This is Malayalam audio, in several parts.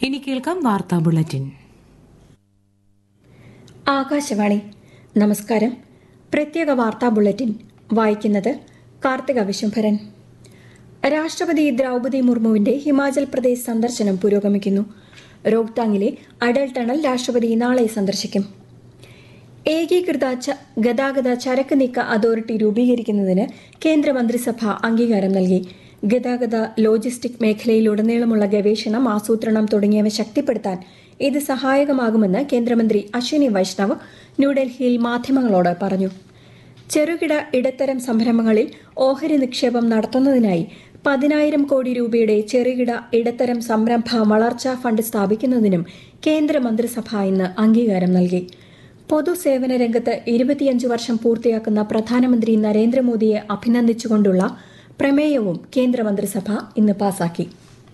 ഇനി കേൾക്കാം വാർത്താ ബുള്ളറ്റിൻ ആകാശവാണി നമസ്കാരം പ്രത്യേക വാർത്താ ബുള്ളറ്റിൻ വായിക്കുന്നത് കാർത്തിക വിശംഭരൻ രാഷ്ട്രപതി ദ്രൗപദി മുർമുവിന്റെ ഹിമാചൽ പ്രദേശ് സന്ദർശനം പുരോഗമിക്കുന്നു റോഹ്താങ്ങിലെ അടൽ ടണൽ രാഷ്ട്രപതി നാളെ സന്ദർശിക്കും ഏകീകൃത ച- ഗതാഗത ചരക്ക് നീക്ക അതോറിറ്റി രൂപീകരിക്കുന്നതിന് കേന്ദ്രമന്ത്രിസഭ അംഗീകാരം നൽകി ഗതാഗത ലോജിസ്റ്റിക് മേഖലയിലുടനീളമുള്ള ഗവേഷണം ആസൂത്രണം തുടങ്ങിയവ ശക്തിപ്പെടുത്താൻ ഇത് സഹായകമാകുമെന്ന് കേന്ദ്രമന്ത്രി അശ്വിനി വൈഷ്ണവ് ന്യൂഡൽഹിയിൽ മാധ്യമങ്ങളോട് പറഞ്ഞു ചെറുകിട ഇടത്തരം സംരംഭങ്ങളിൽ ഓഹരി നിക്ഷേപം നടത്തുന്നതിനായി പതിനായിരം കോടി രൂപയുടെ ചെറുകിട ഇടത്തരം സംരംഭ വളർച്ചാ ഫണ്ട് സ്ഥാപിക്കുന്നതിനും കേന്ദ്രമന്ത്രിസഭ ഇന്ന് അംഗീകാരം നൽകി പൊതുസേവന രംഗത്ത് ഇരുപത്തിയഞ്ച് വർഷം പൂർത്തിയാക്കുന്ന പ്രധാനമന്ത്രി നരേന്ദ്രമോദിയെ അഭിനന്ദിച്ചുകൊണ്ടുള്ള പ്രമേയവും കേന്ദ്രമന്ത്രിസഭ ഇന്ന് പാസാക്കി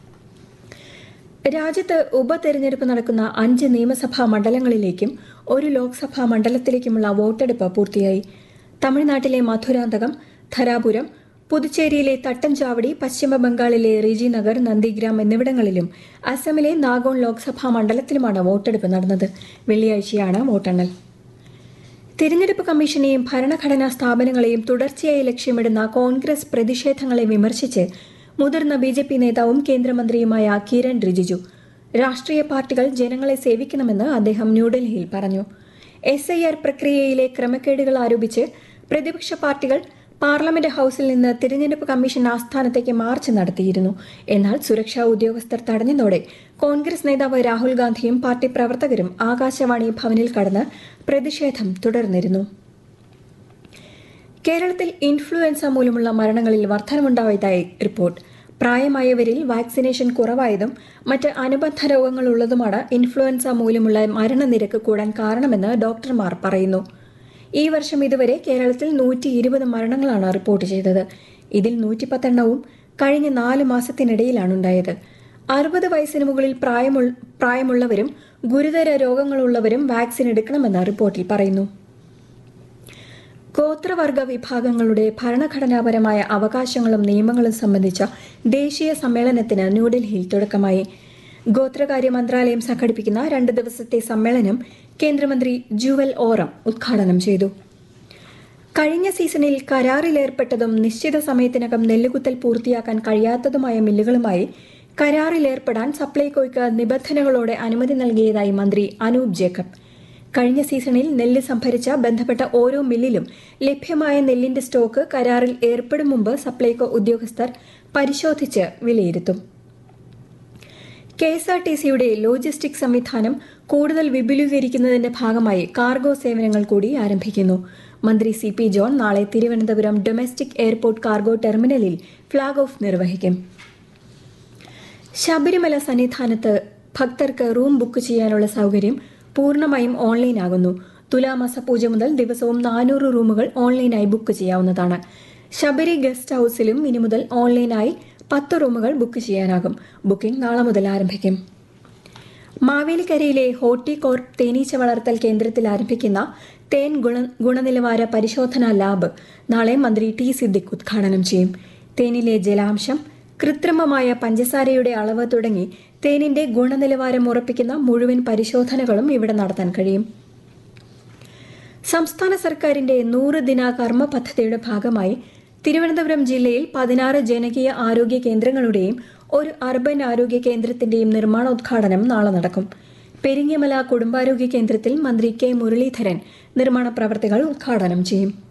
രാജ്യത്ത് ഉപതെരഞ്ഞെടുപ്പ് നടക്കുന്ന അഞ്ച് നിയമസഭാ മണ്ഡലങ്ങളിലേക്കും ഒരു ലോക്സഭാ മണ്ഡലത്തിലേക്കുമുള്ള വോട്ടെടുപ്പ് പൂർത്തിയായി തമിഴ്നാട്ടിലെ മധുരാന്തകം ധരാപുരം പുതുച്ചേരിയിലെ തട്ടംചാവടി പശ്ചിമ ബംഗാളിലെ റിജിനഗർ നന്ദിഗ്രാം എന്നിവിടങ്ങളിലും അസമിലെ നാഗോൺ ലോക്സഭാ മണ്ഡലത്തിലുമാണ് വോട്ടെടുപ്പ് നടന്നത് വെള്ളിയാഴ്ചയാണ് വോട്ടെണ്ണൽ തിരഞ്ഞെടുപ്പ് കമ്മീഷനെയും ഭരണഘടനാ സ്ഥാപനങ്ങളെയും തുടർച്ചയായി ലക്ഷ്യമിടുന്ന കോൺഗ്രസ് പ്രതിഷേധങ്ങളെ വിമർശിച്ച് മുതിർന്ന ബി ജെ പി നേതാവും കേന്ദ്രമന്ത്രിയുമായ കിരൺ റിജിജു രാഷ്ട്രീയ പാർട്ടികൾ ജനങ്ങളെ സേവിക്കണമെന്ന് അദ്ദേഹം ന്യൂഡൽഹിയിൽ പറഞ്ഞു എസ് ഐ ആർ പ്രക്രിയയിലെ ക്രമക്കേടുകൾ ആരോപിച്ച് പ്രതിപക്ഷ പാർട്ടികൾ പാർലമെന്റ് ഹൌസിൽ നിന്ന് തിരഞ്ഞെടുപ്പ് കമ്മീഷൻ ആസ്ഥാനത്തേക്ക് മാർച്ച് നടത്തിയിരുന്നു എന്നാൽ സുരക്ഷാ ഉദ്യോഗസ്ഥർ തടഞ്ഞതോടെ കോൺഗ്രസ് നേതാവ് രാഹുൽ ഗാന്ധിയും പാർട്ടി പ്രവർത്തകരും ആകാശവാണി ഭവനിൽ കടന്ന് പ്രതിഷേധം തുടർന്നിരുന്നു കേരളത്തിൽ ഇൻഫ്ലുവൻസ മൂലമുള്ള മരണങ്ങളിൽ വർധനമുണ്ടായതായി റിപ്പോർട്ട് പ്രായമായവരിൽ വാക്സിനേഷൻ കുറവായതും മറ്റ് അനുബന്ധ രോഗങ്ങളുള്ളതുമാണ് ഇൻഫ്ലുവൻസ മൂലമുള്ള മരണനിരക്ക് കൂടാൻ കാരണമെന്ന് ഡോക്ടർമാർ പറയുന്നു ഈ വർഷം ഇതുവരെ കേരളത്തിൽ നൂറ്റി ഇരുപത് മരണങ്ങളാണ് റിപ്പോർട്ട് ചെയ്തത് ഇതിൽ നൂറ്റിപ്പത്തെണ്ണവും കഴിഞ്ഞ നാല് മാസത്തിനിടയിലാണ് ഉണ്ടായത് അറുപത് വയസ്സിന് മുകളിൽ പ്രായമുള്ള പ്രായമുള്ളവരും ഗുരുതര രോഗങ്ങളുള്ളവരും വാക്സിൻ എടുക്കണമെന്ന് റിപ്പോർട്ടിൽ പറയുന്നു ഗോത്രവർഗ വിഭാഗങ്ങളുടെ ഭരണഘടനാപരമായ അവകാശങ്ങളും നിയമങ്ങളും സംബന്ധിച്ച ദേശീയ സമ്മേളനത്തിന് ന്യൂഡൽഹിയിൽ തുടക്കമായി ഗോത്രകാര്യ മന്ത്രാലയം സംഘടിപ്പിക്കുന്ന രണ്ട് ദിവസത്തെ സമ്മേളനം കേന്ദ്രമന്ത്രി ജുവൽ ഓറം ഉദ്ഘാടനം ചെയ്തു കഴിഞ്ഞ സീസണിൽ കരാറിലേർപ്പെട്ടതും നിശ്ചിത സമയത്തിനകം നെല്ലുകുത്തൽ പൂർത്തിയാക്കാൻ കഴിയാത്തതുമായ മില്ലുകളുമായി കരാറിലേർപ്പെടാൻ സപ്ലൈകോയ്ക്ക് നിബന്ധനകളോടെ അനുമതി നൽകിയതായി മന്ത്രി അനൂപ് ജേക്കബ് കഴിഞ്ഞ സീസണിൽ നെല്ല് സംഭരിച്ച ബന്ധപ്പെട്ട ഓരോ മില്ലിലും ലഭ്യമായ നെല്ലിന്റെ സ്റ്റോക്ക് കരാറിൽ ഏർപ്പെടും മുമ്പ് സപ്ലൈകോ ഉദ്യോഗസ്ഥർ പരിശോധിച്ച് വിലയിരുത്തും കെ എസ് ആർ ടി സിയുടെ ലോജിസ്റ്റിക് സംവിധാനം കൂടുതൽ വിപുലീകരിക്കുന്നതിന്റെ ഭാഗമായി കാർഗോ സേവനങ്ങൾ കൂടി ആരംഭിക്കുന്നു മന്ത്രി സി പി ജോൺ നാളെ തിരുവനന്തപുരം ഡൊമസ്റ്റിക് എയർപോർട്ട് കാർഗോ ടെർമിനലിൽ ഫ്ളാഗ് ഓഫ് നിർവഹിക്കും ശബരിമല സന്നിധാനത്ത് ഭക്തർക്ക് റൂം ബുക്ക് ചെയ്യാനുള്ള സൗകര്യം പൂർണ്ണമായും ഓൺലൈനാകുന്നു തുലാമാസ പൂജ മുതൽ ദിവസവും നാനൂറ് റൂമുകൾ ഓൺലൈനായി ബുക്ക് ചെയ്യാവുന്നതാണ് ശബരി ഗസ്റ്റ് ഹൌസിലും ഇനി മുതൽ ഓൺലൈനായി പത്ത് റൂമുകൾ ബുക്ക് ചെയ്യാനാകും ബുക്കിംഗ് നാളെ മുതൽ ആരംഭിക്കും മാവേലിക്കരയിലെ ഹോർട്ടികോർപ്പ് തേനീച്ച വളർത്തൽ കേന്ദ്രത്തിൽ ആരംഭിക്കുന്ന തേൻ ഗുണ ഗുണനിലവാര പരിശോധനാ ലാബ് നാളെ മന്ത്രി ടി സിദ്ദിഖ് ഉദ്ഘാടനം ചെയ്യും തേനിലെ ജലാംശം കൃത്രിമമായ പഞ്ചസാരയുടെ അളവ് തുടങ്ങി തേനിന്റെ ഗുണനിലവാരം ഉറപ്പിക്കുന്ന മുഴുവൻ പരിശോധനകളും ഇവിടെ നടത്താൻ കഴിയും സംസ്ഥാന സർക്കാരിന്റെ നൂറ് ദിന കർമ്മ പദ്ധതിയുടെ ഭാഗമായി തിരുവനന്തപുരം ജില്ലയിൽ പതിനാറ് ജനകീയ ആരോഗ്യ കേന്ദ്രങ്ങളുടെയും ഒരു അർബൻ ആരോഗ്യ കേന്ദ്രത്തിന്റെയും നിർമ്മാണോദ്ഘാടനം നാളെ നടക്കും പെരിങ്ങമല കുടുംബാരോഗ്യ കേന്ദ്രത്തിൽ മന്ത്രി കെ മുരളീധരൻ നിർമ്മാണ പ്രവർത്തികൾ ഉദ്ഘാടനം ചെയ്യും